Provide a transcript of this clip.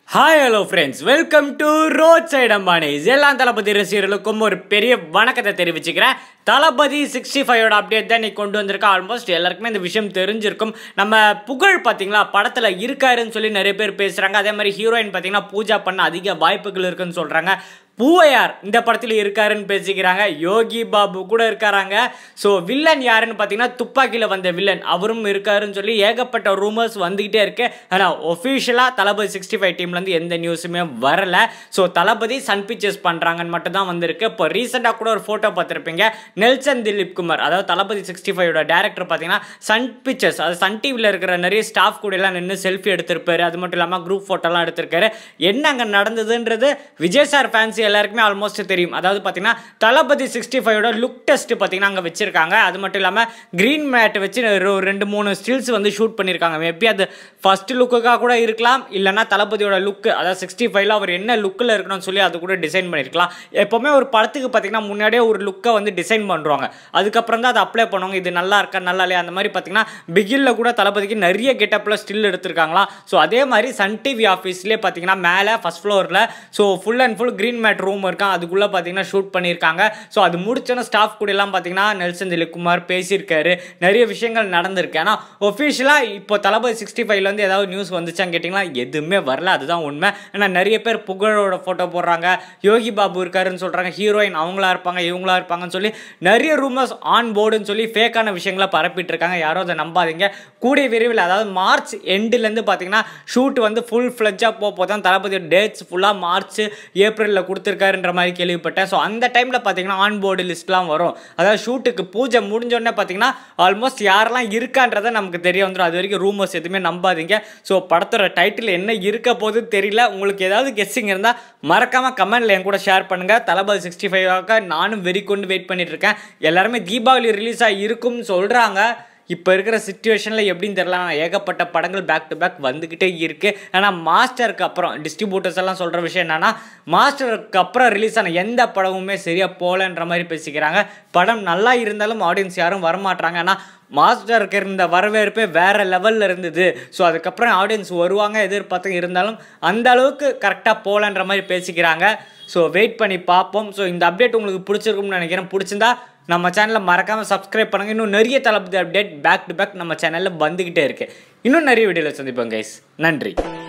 hi hello friends welcome to road side Ambanis எல்லா தளபதி ரசிகர்களுக்கும் ஒரு பெரிய வணக்கத்தை தெரிவிச்சுக்கிறேன் தளபதி சிக்ஸ்டி ஃபைவோட அப்டேட் தான் நீ கொண்டு வந்திருக்கா ஆல்மோஸ்ட் எல்லாருக்குமே இந்த விஷயம் தெரிஞ்சிருக்கும் நம்ம புகழ் பார்த்தீங்களா படத்தில் இருக்காருன்னு சொல்லி நிறைய பேர் பேசுகிறாங்க அதே மாதிரி ஹீரோயின் பார்த்தீங்கன்னா பூஜா பண்ண அதிக வாய்ப்புகள் இருக்குன்னு சொல்கிறாங்க பூவையார் இந்த படத்தில் இருக்காருன்னு பேசிக்கிறாங்க யோகி பாபு கூட இருக்காராங்க ஸோ வில்லன் யாருன்னு பார்த்தீங்கன்னா துப்பாக்கியில் வந்த வில்லன் அவரும் இருக்காருன்னு சொல்லி ஏகப்பட்ட ரூமர்ஸ் வந்துக்கிட்டே இருக்கு ஆனால் ஒஃபிஷியலாக தளபதி சிக்ஸ்டி ஃபைவ் டீம்லேருந்து எந்த நியூஸுமே வரல ஸோ தளபதி சன் பிக்சர்ஸ் பண்ணுறாங்கன்னு மட்டும் தான் வந்திருக்கு இப்போ ரீசெண்டாக கூட ஒரு ஃபோட்டோ பார்த்துருப்பீங்க நெல்சன் திலீப் குமார் அதாவது தளபதி சிக்ஸ்டி ஃபைவோட டேரக்டர் பார்த்தீங்கன்னா சன் பிக்சர்ஸ் அது சன் டிவியில் இருக்கிற நிறைய ஸ்டாஃப் கூட எல்லாம் நின்று செல்ஃபி எடுத்திருப்பாரு அது மட்டும் இல்லாமல் குரூப் ஃபோட்டோலாம் எடுத்திருக்காரு என்ன அங்கே நடந்ததுன்றது விஜய் சார் ஃபேன்சி எல்லாருக்குமே ஆல்மோஸ்ட் தெரியும் அதாவது பார்த்தீங்கன்னா தளபதி சிக்ஸ்டி ஃபைவோட லுக் டெஸ்ட் பார்த்தீங்கன்னா அங்கே வச்சிருக்காங்க அது மட்டும் இல்லாமல் க்ரீன் மேட் வச்சு ஒரு ரெண்டு மூணு ஸ்டில்ஸ் வந்து ஷூட் பண்ணியிருக்காங்க மேபி அது ஃபர்ஸ்ட் லுக்குக்காக கூட இருக்கலாம் இல்லைனா தளபதியோட லுக்கு அதாவது சிக்ஸ்டி ஃபைவ்ல அவர் என்ன லுக்கில் இருக்கணும்னு சொல்லி அது கூட டிசைன் பண்ணியிருக்கலாம் எப்போவுமே ஒரு படத்துக்கு பார்த்தீங்கன்னா முன்னாடியே ஒரு லுக்கை வந்து டிசைன் பண்ணுறாங்க அதுக்கப்புறம் தான் அதை அப்ளை பண்ணுவாங்க இது நல்லா இருக்கா நல்லா இல்லையா அந்த மாதிரி பார்த்தீங்கன்னா பிகில்ல கூட தளபதிக்கு நிறைய கெட்டப்பில் ஸ்டில் எடுத்திருக்காங்களாம் ஸோ அதே மாதிரி சன் டிவி ஆஃபீஸ்லேயே பார்த்தீங்கன்னா மேலே ஃபஸ்ட் ஃப்ளோரில் so full and full green mat room இருக்கான் அதுக்குள்ளே பார்த்தீங்கன்னா ஷூட் பண்ணியிருக்காங்க ஸோ அது முடிச்சோன்னா ஸ்டாஃப் கூட எல்லாம் பார்த்தீங்கன்னா நெல்சன் திலீப்குமார் பேசியிருக்காரு நிறைய விஷயங்கள் நடந்திருக்கு ஆனால் ஒஃபிஷியலாக இப்போ தளபதி சிக்ஸ்டி ஃபைவ்லேருந்து ஏதாவது நியூஸ் வந்துச்சான்னு கேட்டிங்கன்னா எதுவுமே வரல அதுதான் உண்மை ஆனால் நிறைய பேர் புகழோட ஃபோட்டோ போடுறாங்க யோகி பாபு இருக்காருன்னு சொல்கிறாங்க ஹீரோயின் அவங்களா இருப்பாங்க இவங்களா இருப்பாங்கன்னு சொல்லி நிறைய ரூமர்ஸ் ஆன் போர்டுன்னு சொல்லி ஃபேக்கான விஷயங்களை பரப்பிட்டு இருக்காங்க யாரும் அதை நம்பாதீங்க கூடிய விரைவில் அதாவது மார்ச் எண்டுலேருந்து பார்த்தீங்கன்னா ஷூட் வந்து ஃபுல் ஃப்ளெஜ்ஜாக போக போதான் தளபதி டேட்ஸ் ஃபுல்லாக மார்ச் ஏப்ரலில் கொடுத்துருக்காருன்ற மாதிரி கேள்விப்பட்டேன் ஸோ அந்த டைமில் பார்த்தீங்கன்னா ஆன் போர்டு லிஸ்ட்லாம் வரும் அதாவது ஷூட்டுக்கு பூஜை முடிஞ்சோடனே பார்த்தீங்கன்னா ஆல்மோஸ்ட் யாரெல்லாம் இருக்கான்றதை நமக்கு தெரிய வந்துடும் அது வரைக்கும் ரூமர்ஸ் எதுவுமே நம்பாதீங்க ஸோ படத்தோட டைட்டில் என்ன இருக்க போகுது தெரியல உங்களுக்கு ஏதாவது கெஸ்ஸிங் இருந்தால் மறக்காமல் கமெண்ட்ல என் கூட ஷேர் பண்ணுங்கள் தளபதி சிக்ஸ்டி ஃபைவாக நானும் வெறி கொண்டு வெயிட் பண்ணிட்டு இருக்கேன் எல்லாருமே தீபாவளி ரிலீஸ் ஆகி இருக்கும்னு சொல்கிறாங்க இப்போ இருக்கிற சுச்சுவேஷனில் எப்படின்னு தெரியல ஆனால் ஏகப்பட்ட படங்கள் பேக் டு பேக் வந்துக்கிட்டே இருக்குது ஆனால் மாஸ்டருக்கு அப்புறம் டிஸ்ட்ரிபியூட்டர்ஸ் எல்லாம் சொல்கிற விஷயம் என்னென்னா மாஸ்டருக்கு அப்புறம் ரிலீஸ் ஆன எந்த படமுமே சரியாக போகலன்ற மாதிரி பேசிக்கிறாங்க படம் நல்லா இருந்தாலும் ஆடியன்ஸ் யாரும் வரமாட்டாங்க ஆனால் மாஸ்டருக்கு இருந்த வரவேற்பே வேறு லெவலில் இருந்தது ஸோ அதுக்கப்புறம் ஆடியன்ஸ் வருவாங்க எதிர்பார்த்து இருந்தாலும் அந்த அளவுக்கு கரெக்டாக போகலன்ற மாதிரி பேசிக்கிறாங்க ஸோ வெயிட் பண்ணி பார்ப்போம் ஸோ இந்த அப்டேட் உங்களுக்கு பிடிச்சிருக்கும்னு நினைக்கிறேன் பிடிச்சிருந்தா நம்ம சேனலை மறக்காமல் சப்ஸ்கிரைப் பண்ணுங்கள் இன்னும் நிறைய Thalapathy update back to back நம்ம சேனலில் வந்துக்கிட்டே இருக்குது இன்னும் நிறைய வீடியோவில் சந்திப்போம் கைஸ் நன்றி